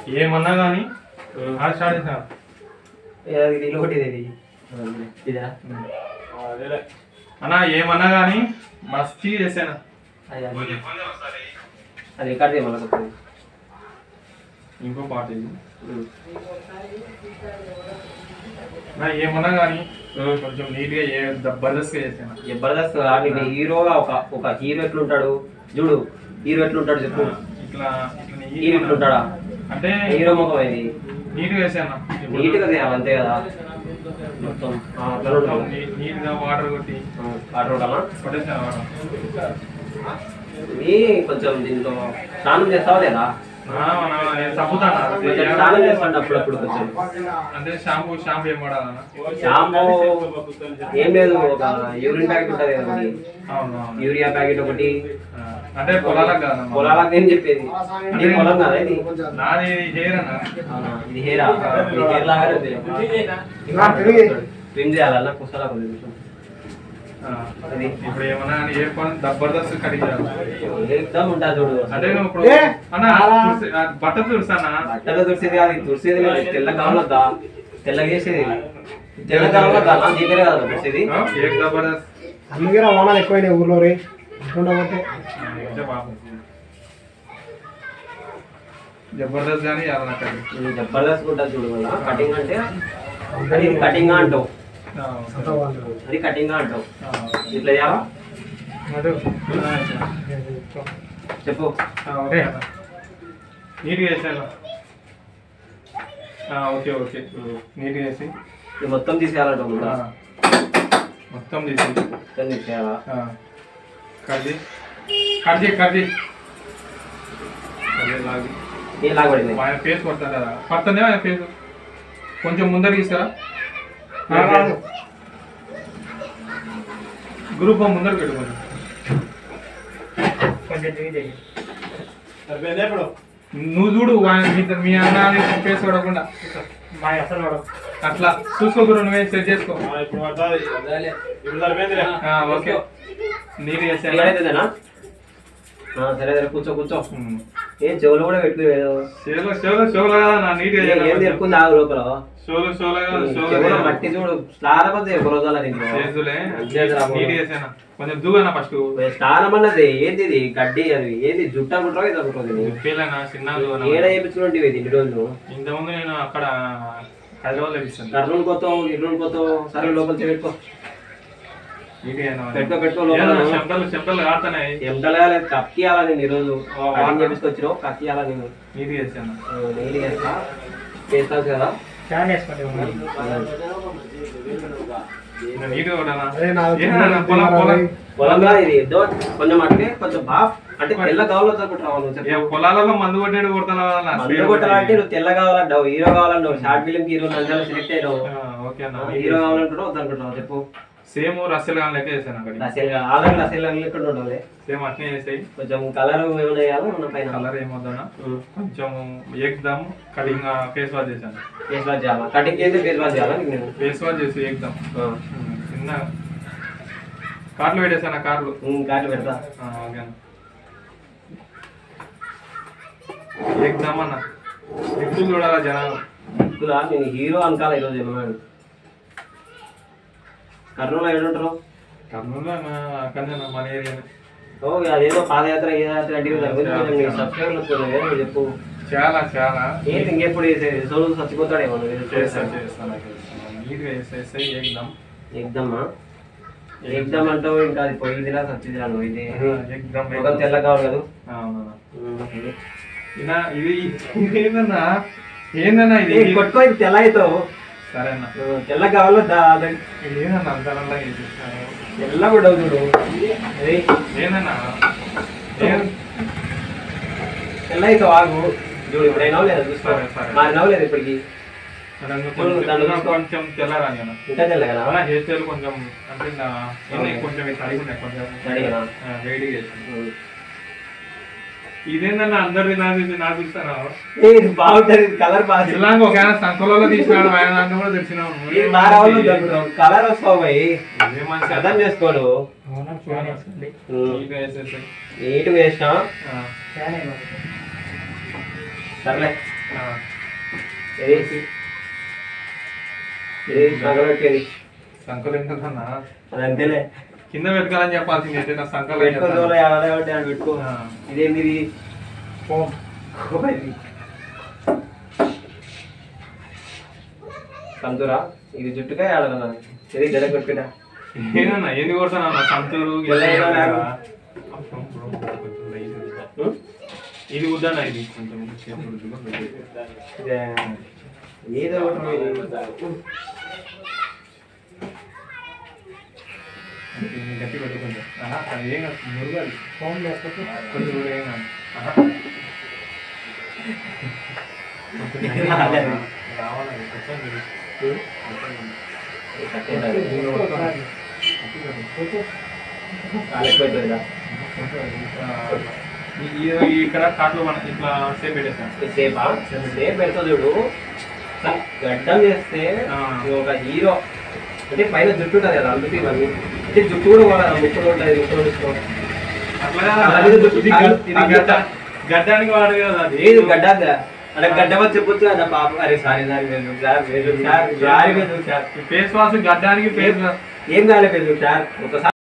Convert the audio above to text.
ఏమన్నా కానీ స్టార్ట్ చేసిన ఇది ఇంకోటి ఇది ఇదా అన్న ఏమన్నా కానీ మస్తీ చేశాను అది అది అది రికార్డ్ చేయ మళ్ళీ కొత్తది ఇంకో పాట ఇది నా ఏమన్నా కానీ కొంచెం నీట్ గా ఏ జబర్దస్త్ గా చేశాను జబర్దస్త్ నీకు హీరోగా ఒక ఒక హీరో ఎట్లుంటాడు చూడు హీరో ఎట్లుంటాడు చెప్పు ఇట్లా ఇట్లా హీరో ఎట్లుంటాడా అంటే హీరో ముఖం ఇది నీట్ గా చేశాను నీట్ గా చేయాలి అంతే కదా మొత్తం ఆ, అట్లా ఉండాలి నీట్ గా వాటర్ కొట్టి వాటర్ ఉండాలా కొట్టేసాను వాటర్ ఇది కొంచెం దీంట్లో స్నానం చేస్తావా లేదా ఆ, మన- నేను తప్పుతాను కొంచెం స్నానం చేస్తాను అప్పుడప్పుడు కొంచెం అంటే షాంపూ షాంపూ ఏం వాడాలన్నా షాంపూ ఏం లేదు ఒక యూరిన్ ప్యాకెట్ ఉంటుంది కదా ఒకటి అవును అవును యూరియా ప్యాకెట్ ఒకటి ఆ, అంటే పొలాలకు కాదమ్మా పొలాలకు ఏం చెప్పేది ఇది పొలం కదా ఇది నాది హెయిర్ అన్న అవునా? ఇది హెయిర్ ఇది హెయిర్ లాగానే ఉంది. ట్రిమ్ చేయాలన్నా కుసలా కొంచెం ఆ, ఇది ఇప్పుడు ఏమన్నా అని ఏ పని జబర్దస్త్ కడిగి ఏకదం ఉంటుంది చూడు అంటే నువ్వు ఇప్పుడు అన్న తులసి- ఆ, బట్ట తుడుస్తానా బట్టలు తుడిసేది కాదు ఇది తుడిసేది లేదు తెల్ల కావాలద్దా తెల్లగా చేసేది తెల్ల కావాలద్దా నా దగ్గరే కదా తుడిసేది ఆ, ఏక్ జబర్దస్త్ అందుకే వాహనాలు ఎక్కువైనాయి ఊర్లో రే ఉండబోతే ఆ, అంటే పాపం జబర్దస్త్ కానీ అలా కడిగి ఇది జబర్దస్త్ ఉంటుంది చూడు వల్ల కటింగ్ అంటే అది కటింగ్ అంటావు ఆ, అంత వాళ్ళు అది కటింగ్ అంటావు ఆ, ఇట్లా చేయాలా అటు చెప్పు ఆ, ఓకే అన్న నీట్గా చేసాను ఆ, ఓకే ఓకే నీట్గా చేసి ఇది మొత్తం తీసేయాలంటావు ఆ, ముందా? మొత్తం తీసి మొత్తం తీసేయాలా ఆ, కడిగి కడిగి కడిగి అదే లాగి ఏం లాగబడింది ఆయన ఫేస్ కొడతాడు కదా పడుతుందే ఆయన ఫేస్ కొంచెం ముందర తీసుకురా గ్రూప్ ముందర పెట్టుకోండి నువ్వు చూడు ఆయన మీ- మీ అన్న ఫేస్ కొడకుండా అట్లా చూసుకో గురు నువ్వే సెట్ చేసుకో ఆ, ఓకే నీరు చేసాను ఎక్కడైతేనా ఆ, సరే సరే కూర్చో కూర్చో ఏ చెవులు కూడా పెట్టు ఏదో షోలో షోలో షోలో కదా నా నీట్ ఏ- ఏం తెరుకుంది ఆగు లోపల షోలో షోలో కదా చెవులో షోలో మట్టి చూడు స్నానం అంతే ఒక రోజు అలా దీంట్లో చేతులే చేతులు నీట్ చేసాను కొంచెం దూగన ఫస్ట్ స్నానం అన్నది ఏంది ఇది గడ్డి అది ఏంది జుట్ట కుట్రా ఇది అనుకుంటుంది ఉప్పేలనా చిన్న ఏడ చేపించుకుంటే ఇది ఇన్ని రోజులు ఇంతకుముందు నేను అక్కడ హైదరాబాద్ లభిస్తాను కర్నూలు కొత్త ఇల్లు కొత్త సరే లోపల పెట్టుకో నీట్ పెట్టుకో పెట్టుకో లోపల చెంపలు చెంపలు కాడుతున్నాయి ఎంతగా కక్కియాలా నేను ఈరోజు వాన్ చేపించుకొచ్చినావు కక్కియాలా నేను నీట్ చేసాను ఆ, నేను చేస్తా చేస్తాను కదా ఫ్యాన్ వేసుకోండి నీట్ కొట్టానా అదే నాది ఏనా పొలం పొలం పొలంగా ఇది ఏదో కొంచెం అంటే కొంచెం బాగా అంటే తెల్ల కావాలో అనుకుంటున్నావు నువ్వు ఏ చెప్పు పొలాలలో మందు కొట్టాడు కొడతాను మందు కొట్టాలంటే నువ్వు తెల్ల కావాలంటావు హీరో కావాలంటావు షార్ట్ ఫిలిం హీరో నంజాల సెలెక్ట్ అయినావు ఓకే అన్న హీరో కావాలంటున్నావు వద్దనుకుంటున్నావు చెప్పు సేమ్ రస్సెల్ కానీ లెక్క చేశాను అక్కడ రసేల్ ఆల్రెడీ రసేల్ ఇక్కడ ఉండాలి సేమ్ అట్నే చేసాయి కొంచెం కలర్ ఏమైనా వేయాలా మన పైన కలర్ ఏమొద్దనా కొంచెం ఏకదమ్ కటింగ్ ఫేస్ వాష్ చేశాను ఫేస్ వాష్ చేయాలా కటింగ్ చేస్తే ఫేస్ వాష్ చేయాలా నీకు నేను ఫేస్ వాష్ చేసి ఏకదమ్ ఆ. చిన్న కార్లు పెట్టేసాను ఆ కార్లు ఉమ్, కార్డు పెడతా ఆ, ఓకే అన్న ఏకదమ్ అన్న ఎక్కువ చూడాలా జనాలు ఇప్పుడు నేను హీరో అనుకోవాలి ఈరోజు ఏమన్నాడు కర్నూలు ఏడుంటారు కర్నూలులో నా అక్కడనే నా మన ఏరియానే ఓ అదేదో పాదయాత్ర ఏ యాత్ర అంటే దాని గురించి కొంచెం నీకు సబ్స్క్రైబర్లు నువ్వు చెప్పు చాలా చాలా ఏంటి ఇంకెప్పుడు చేసేది సోలు చచ్చిపోతాడేమో నువ్వు ఏదో చేస్తాను చేస్తాను చేస్తాను నీట్గా చేసేసి ఏకదమ్ ఎగ్దమ్మా ఎగ్దమ్ అంటావు ఇంకా అది పోయిందిరా సచ్చిదిరా నువ్వు ఇది ఏకదమ్ ముఖం తెల్ల కావాలి కదా అవునన్నా ఉమ్, ఇది. ఇనా ఇది ఇది ఏందన్నా ఏందన్నా ఇది ఏ, కొట్టుకో ఇది తెల్ల అవుతావు సరే అన్న ఉమ్, తెల్ల కావాలో దా అది ఇది ఏందన్నా అంత నల్లగా చేసేసాను తెల్ల కూడా చూడు ఏయ్, ఏందన్నా ఏం తెల్ల అవుతావు ఆగు చూడు ఇప్పుడు అయినావు లేదా చూసుకో సరే, సరే. మారినావు లేదు ఇప్పటికి రంగు చూడు, కొంచెం దాన్ని ఇంకా చూసుకో. కొంచెం తెల్లరాని అన్న ఇంకా తెల్లగనా అలా హెయిర్ స్టైల్ కొంచెం అంటే నా ఉన్నాయి కొంచెం ఇవి తడిగి ఉన్నాయి కొంచెం తడిగనా? ఆ, వేడిగా చేసాను ఉమ్. ఇదేందన్నా అందరిది నాది నాకు చూస్తాను ఏ, ఇది బాగుంటది కలర్ బాగా ఇలాగ ఒక ఆయన సంతలో తీసినాడు ఆయన దాంట్లో కూడా ఇది తెలిసినావు బాగా రావాలి కలర్ వస్తావు భయ్ ఇదే మంచి అర్థం చేసుకోడు అవునా ఫ్యాన్ వేసుకోండి నీట్గా వేసేసి నీట్గా వేసినా ఆ, ఫ్యాన్ వేసుకోండి సర్లే ఆ. ఏది ఏది సంకలం పెట్టేది సంకలు ఎందుకన్నా అది అంతేలే కింద పెట్టుకోవాలని చెప్పాల్సింది అయితే నా సంకలు పెట్టుకో దూరం ఏడాది ఒకటి ఆడ పెట్టుకో ఆ. ఇదేంది ఇది పోం. ఇది. సంతురా ఇది జుట్టుగా ఏడాదన్నా ఇది జడ కొట్టుకుంటా ఏదన్నా ఏంది కొడతాను అన్న సంతూరు ఎలా ఎలా లాగు? ఉం? ఇది వద్దన్నా ఇది కొంచెం చేతులు ఉద్దుగా ఇదే ఏదో ఒకటి ఇది గట్టి పెట్టుకుంటా ఆహా, అది ఏం కాదు మురుగాలి ఫోన్ లేకపోతే కొంచెం కూడా ఏం కాదు ఆహా. రావాలి కొంచెం ఇది. కాలేకపోతుందా ఈ- ఈ- ఈ ఇక్కడ కాట్లు మన ఇట్లా సేపు పెట్టేస్తాను సేపా సేపు పెడతా చూడు గడ్డం చేస్తే ఆ. ఇది ఒక హీరో అంటే పైన జుట్టు ఉంటుంది కదా అందుకే ఇవన్నీ అంటే జుట్టు కూడా వాడాలి ముక్కులు ఉంటుంది ముక్కులు ఉంటుంది అట్లా అలాగే కాదు. జుట్టు- ఇది గడ్- ఇది గడ్డ గడ్డానికి వాడు కదా అది లేదు గడ్డ అలా గడ్డ వచ్చి చెప్పొచ్చు కదా పాప అరే సారీ సారీ లేదు సార్ లేదు సార్ సారీ లేదు సార్ ఫేస్ వాష్ గడ్డానికి ఫేస్ ఏం కాలేదు సార్ ఒకసారి